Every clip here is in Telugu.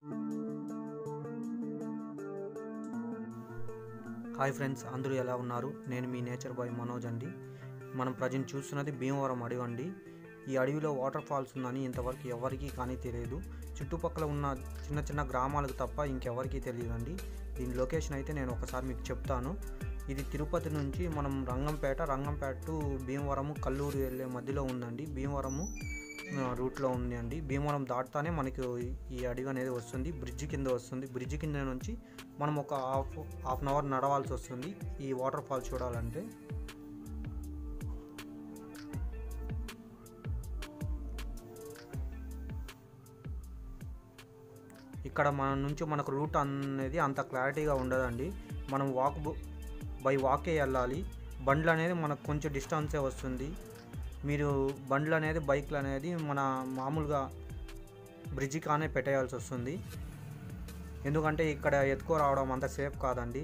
హాయ్ ఫ్రెండ్స్ అందరూ ఎలా ఉన్నారు నేను మీ నేచర్ బాయ్ మనోజ్ అండి మనం ప్రజెంట్ చూస్తున్నది భీమవరం అడవి అండి ఈ అడవిలో వాటర్ ఫాల్స్ ఉందని ఇంతవరకు ఎవరికీ కానీ తెలియదు చుట్టుపక్కల ఉన్న చిన్న చిన్న గ్రామాలకు తప్ప ఇంకెవరికీ తెలియదండి దీని లొకేషన్ అయితే నేను ఒకసారి మీకు చెప్తాను ఇది తిరుపతి నుంచి మనం రంగంపేట రంగంపేట టు భీమవరము కల్లూరు వెళ్ళే మధ్యలో ఉందండి భీమవరము ఆ, రూట్లో ఉంది అండి భీమవరం దాటుతానే మనకి ఈ అడవి అనేది వస్తుంది బ్రిడ్జ్ కింద వస్తుంది బ్రిడ్జ్ కింద నుంచి మనం ఒక హాఫ్ హాఫ్ అన్ అవర్ నడవాల్సి వస్తుంది ఈ వాటర్ ఫాల్ చూడాలంటే ఇక్కడ మన నుంచి మనకు రూట్ అనేది అంత క్లారిటీగా ఉండదండి మనం వాక్ బై వాకే వెళ్ళాలి బండ్లు అనేది మనకు కొంచెం డిస్టెన్సే వస్తుంది మీరు బండ్లు అనేది బైక్లు అనేది మన మామూలుగా బ్రిడ్జి కానే పెట్టేయాల్సి వస్తుంది ఎందుకంటే ఇక్కడ ఎత్తుకో రావడం అంత సేఫ్ కాదండి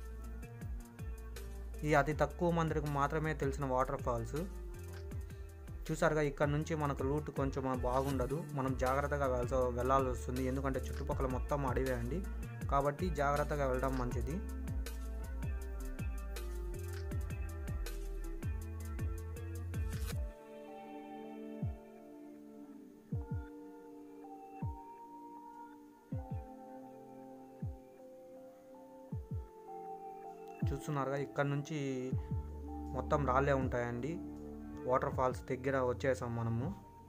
ఇది అతి తక్కువ మందికి మాత్రమే తెలిసిన వాటర్ ఫాల్స్ చూసారుగా ఇక్కడ నుంచి మనకు రూట్ కొంచెం బాగుండదు మనం జాగ్రత్తగా వెళ్ళాల్సి వెళ్ళాల్సి వస్తుంది ఎందుకంటే చుట్టుపక్కల మొత్తం అడవే అండి కాబట్టి జాగ్రత్తగా వెళ్ళడం మంచిది చూస్తున్నారుగా ఇక్కడ నుంచి మొత్తం రాళ్ళే ఉంటాయండి వాటర్ ఫాల్స్ దగ్గర వచ్చేసాం మనము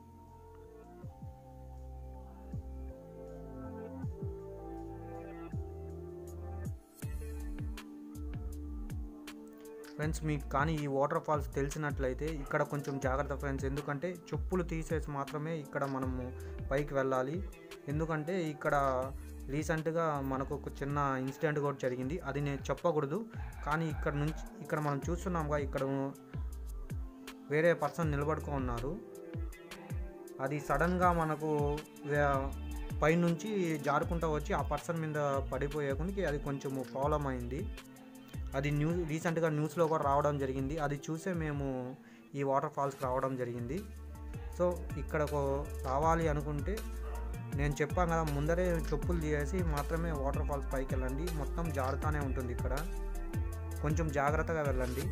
ఫ్రెండ్స్ మీకు కానీ ఈ వాటర్ ఫాల్స్ తెలిసినట్లయితే ఇక్కడ కొంచెం జాగ్రత్త ఫ్రెండ్స్ ఎందుకంటే చెప్పులు తీసేసి మాత్రమే ఇక్కడ మనము పైకి వెళ్ళాలి ఎందుకంటే ఇక్కడ రీసెంట్గా మనకు ఒక చిన్న ఇన్సిడెంట్ కూడా జరిగింది అది నేను చెప్పకూడదు కానీ ఇక్కడ నుంచి ఇక్కడ మనం చూస్తున్నాంగా ఇక్కడ వేరే పర్సన్ నిలబడుకో ఉన్నారు అది సడన్గా మనకు వే- పైనుంచి జారుకుంటూ వచ్చి ఆ పర్సన్ మీద పడిపోయేకొనికి అది కొంచెం ప్రాబ్లం అయింది అది న్యూ రీసెంట్గా న్యూస్లో కూడా రావడం జరిగింది అది చూసే మేము ఈ వాటర్ ఫాల్స్కి రావడం జరిగింది సో ఇక్కడకు రావాలి అనుకుంటే నేను చెప్పాను కదా ముందరే చెప్పులు తీసేసి మాత్రమే వాటర్ ఫాల్స్ పైకి వెళ్ళండి మొత్తం జారుతానే ఉంటుంది ఇక్కడ కొంచెం జాగ్రత్తగా వెళ్ళండి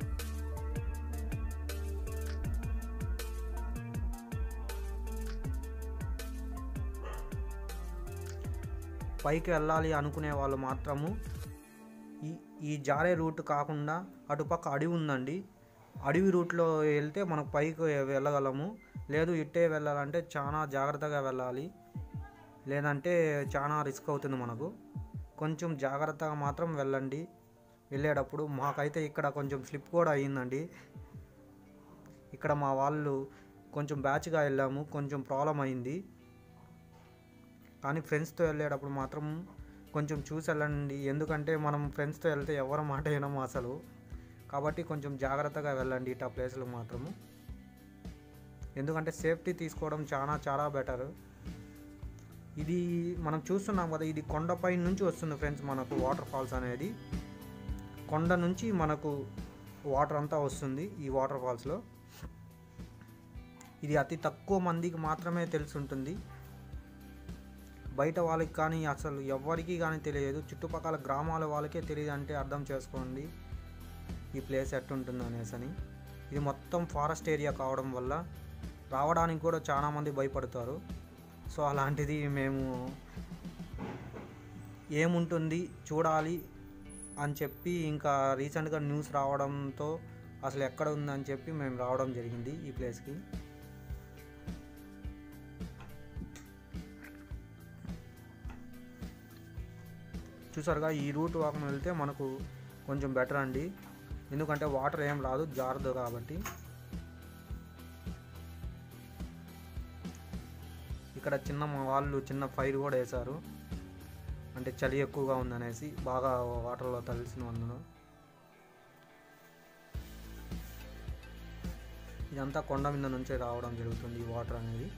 పైకి వెళ్ళాలి అనుకునే వాళ్ళు మాత్రము ఈ ఈ జారే రూట్ కాకుండా అటుపక్క అడవి ఉందండి అడవి రూట్లో వెళ్తే మనకు పైకి వెళ్ళగలము లేదు ఇట్టే వెళ్ళాలంటే చాలా జాగ్రత్తగా వెళ్ళాలి లేదంటే చాలా రిస్క్ అవుతుంది మనకు కొంచెం జాగ్రత్తగా మాత్రం వెళ్ళండి వెళ్ళేటప్పుడు మాకైతే ఇక్కడ కొంచెం స్లిప్ కూడా అయ్యిందండి ఇక్కడ మా వాళ్ళు కొంచెం బ్యాచ్గా వెళ్ళాము కొంచెం ప్రాబ్లం అయింది కానీ ఫ్రెండ్స్తో వెళ్ళేటప్పుడు మాత్రం కొంచెం చూసి వెళ్ళండి ఎందుకంటే మనం ఫ్రెండ్స్తో వెళ్తే ఎవరి మాట వినము అసలు కాబట్టి కొంచెం జాగ్రత్తగా వెళ్ళండి ఇట్లా ప్లేస్లకు మాత్రము ఎందుకంటే సేఫ్టీ తీసుకోవడం చాలా చాలా బెటర్ ఇది మనం చూస్తున్నాం కదా ఇది కొండపై నుంచి వస్తుంది ఫ్రెండ్స్ మనకు వాటర్ ఫాల్స్ అనేది కొండ నుంచి మనకు వాటర్ అంతా వస్తుంది ఈ వాటర్ ఫాల్స్లో ఇది అతి తక్కువ మందికి మాత్రమే తెలిసి ఉంటుంది బయట వాళ్ళకి కానీ అసలు ఎవ్వరికీ కానీ తెలియదు చుట్టుపక్కల గ్రామాల వాళ్ళకే తెలియదు అంటే అర్థం చేసుకోండి ఈ ప్లేస్ ఎట్టుంటుంది అనేసి అని ఇది మొత్తం ఫారెస్ట్ ఏరియా కావడం వల్ల రావడానికి కూడా చాలామంది భయపడతారు సో అలాంటిది మేము ఏముంటుంది చూడాలి అని చెప్పి ఇంకా రీసెంట్గా న్యూస్ రావడంతో అసలు ఎక్కడ ఉందని చెప్పి మేము రావడం జరిగింది ఈ ప్లేస్కి చూసారుగా ఈ రూట్ వాకం వెళ్తే మనకు కొంచెం బెటర్ అండి ఎందుకంటే వాటర్ ఏం రాదు జారదు కాబట్టి ఇక్కడ చిన్న మా వాళ్ళు చిన్న ఫైర్ కూడా వేశారు అంటే చలి ఎక్కువగా ఉందనేసి బాగా వాటర్లో తలిసినందున ఇదంతా కొండ మీద నుంచే రావడం జరుగుతుంది ఈ వాటర్ అనేది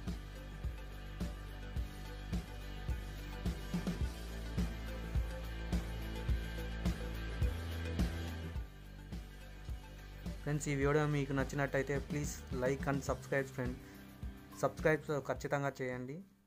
ఫ్రెండ్స్ ఈ వీడియో మీకు నచ్చినట్టయితే please like and subscribe friend subscribe ఖచ్చితంగా చేయండి